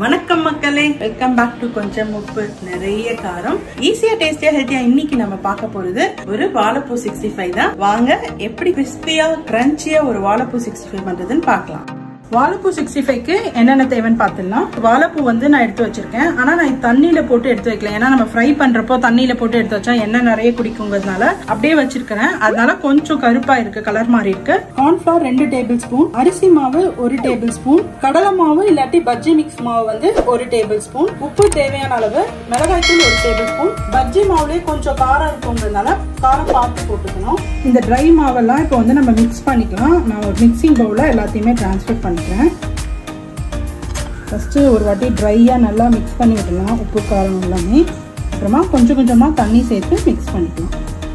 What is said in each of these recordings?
வணக்கம் மக்களே welcome back to கொஞ்சம் உப்பு நிறைய காரம் ஈஸியா டேஸ்டியா ஹெல்த்தியா இன்னைக்கு நம்ம பார்க்க போறது ஒரு வாழைப்பூ சிக்ஸ்டி ஃபைவ் தான் வாங்க எப்படி கிறிஸ்பியா கிரன்ச்சியா ஒரு வாழைப்பூ சிக்ஸ்டி ஃபைவ் பண்றதுன்னு பார்க்கலாம் வாழைப்பூ சிக்ஸ்டி ஃபைவ்க்கு என்னென்ன தேவைன்னு பார்த்துடலாம் வாழைப்பூ வந்து நான் எடுத்து வச்சிருக்கேன் ஆனால் நான் தண்ணியில் போட்டு எடுத்து வைக்கல ஏன்னா நம்ம ஃப்ரை பண்ணுறப்போ தண்ணியில் போட்டு எடுத்து வச்சா எண்ணெய் நிறைய குடிக்குங்கிறதுனால அப்படியே வச்சிருக்கிறேன் அதனால கொஞ்சம் கருப்பா இருக்கு கலர் மாதிரி இருக்கு கார்ன்ஃபிளவர் ரெண்டு டேபிள் ஸ்பூன் அரிசி மாவு ஒரு டேபிள் ஸ்பூன் கடலை மாவு இல்லாட்டி பஜ்ஜி மிக்ஸ் மாவு வந்து ஒரு டேபிள் ஸ்பூன் உப்பு தேவையான அளவு மிளகாய்த்தூள் ஒரு டேபிள் ஸ்பூன் பஜ்ஜி மாவுலேயே கொஞ்சம் காரம் இருக்குங்கிறதுனால காரம் பார்த்து போட்டுக்கணும் இந்த ட்ரை மாவெல்லாம் இப்போ வந்து நம்ம மிக்ஸ் பண்ணிக்கலாம் நான் ஒரு மிக்சிங் பவுலில் எல்லாத்தையுமே ட்ரான்ஸ்ஃபர் பண்ணிக்கிறேன் ஃபஸ்ட்டு ஒரு வாட்டி ட்ரையாக நல்லா மிக்ஸ் பண்ணி விடலாம் உப்பு காரம் எல்லாமே அப்புறமா கொஞ்சம் கொஞ்சமாக தண்ணி சேர்த்து மிக்ஸ் பண்ணிக்கலாம்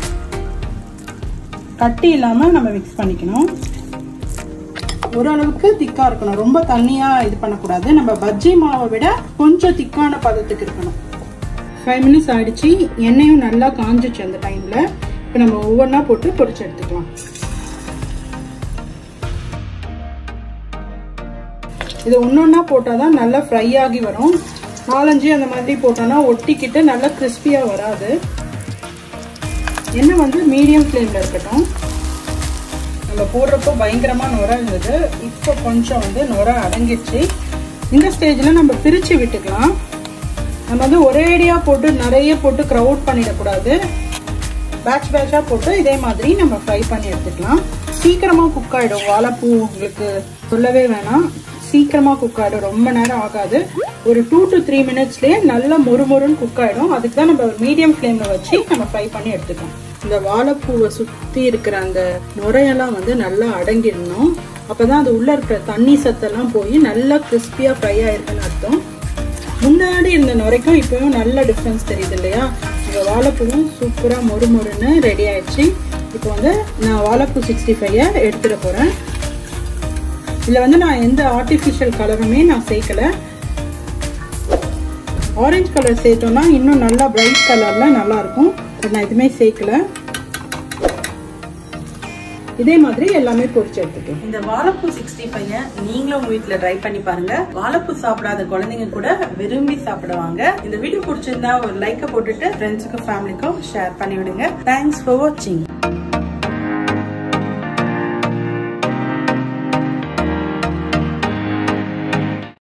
கட்டி இல்லாமல் நம்ம மிக்ஸ் பண்ணிக்கணும் ஓரளவுக்கு திக்காக இருக்கணும் ரொம்ப தண்ணியாக இது பண்ணக்கூடாது நம்ம பஜ்ஜி மாவை விட கொஞ்சம் திக்கான பதத்துக்கு இருக்கணும் ஃபைவ் மினிட்ஸ் ஆயிடுச்சு எண்ணெயும் நல்லா காஞ்சிச்சு அந்த டைமில் இப்போ நம்ம ஒவ்வொன்றா போட்டு பொரிச்சு எடுத்துக்கலாம் இது ஒன்றொன்னா போட்டால் தான் நல்லா ஃப்ரை ஆகி வரும் நாலஞ்சு அந்த மாதிரி போட்டோன்னா ஒட்டிக்கிட்டு நல்லா கிறிஸ்பியாக வராது எண்ணெய் வந்து மீடியம் ஃப்ளேமில் இருக்கட்டும் நம்ம போடுறப்போ பயங்கரமாக நுர இருந்தது இப்போ கொஞ்சம் வந்து நுர அடங்கிடுச்சு இந்த ஸ்டேஜில் நம்ம பிரித்து விட்டுக்கலாம் நம்ம வந்து ஒரேடியாக போட்டு நிறைய போட்டு க்ரௌட் பண்ணிடக்கூடாது பேட்ச் பேட்சாக போட்டு இதே மாதிரி நம்ம ஃப்ரை பண்ணி எடுத்துக்கலாம் சீக்கிரமாக குக் ஆகிடும் வாழைப்பூ உங்களுக்கு சொல்லவே வேணாம் சீக்கிரமாக குக் ஆகிடும் ரொம்ப நேரம் ஆகாது ஒரு டூ டு த்ரீ மினிட்ஸ்லேயே நல்லா மொறுமொறுன்னு குக் ஆகிடும் அதுக்கு தான் நம்ம ஒரு மீடியம் ஃப்ளேமில் வச்சு நம்ம ஃப்ரை பண்ணி எடுத்துக்கலாம் இந்த வாழைப்பூவை சுற்றி இருக்கிற அந்த நுரையெல்லாம் வந்து நல்லா அடங்கிடணும் அப்போ தான் அது உள்ளே இருக்கிற தண்ணி சத்தெல்லாம் போய் நல்லா கிறிஸ்பியாக ஃப்ரை ஆயிருக்குன்னு அர்த்தம் முன்னாடி இருந்த நுரைக்கும் இப்போயும் நல்ல டிஃப்ரென்ஸ் தெரியுது இல்லையா இந்த வாழைப்பூவும் சூப்பராக மொறு மொறுன்னு ரெடி ஆயிடுச்சு இப்போ வந்து நான் வாழைப்பூ சிக்ஸ்டி ஃபைவை எடுத்துட போகிறேன் இதில் வந்து நான் எந்த ஆர்டிஃபிஷியல் கலருமே நான் சேர்க்கலை ஆரஞ்சு கலர் சேர்த்தோம்னா இன்னும் நல்லா பிரைட் கலரில் நல்லாயிருக்கும் பட் நான் எதுவுமே சேர்க்கல இதே மாதிரி எல்லாமே பொரிச்சு எடுத்துக்கலாம் இந்த வாழைப்பூ சிக்ஸ்டி ஃபைவ் நீங்களும் உங்க வீட்டுல ட்ரை பண்ணி பாருங்க வாழைப்பூ சாப்பிடாத குழந்தைங்க கூட விரும்பி சாப்பிடுவாங்க இந்த வீடியோ பிடிச்சிருந்தா ஒரு லைக்க போட்டுட்டு ஃப்ரெண்ட்ஸுக்கும் ஃபேமிலிக்கும் ஷேர் பண்ணி விடுங்க தேங்க்ஸ் ஃபார் வாட்சிங்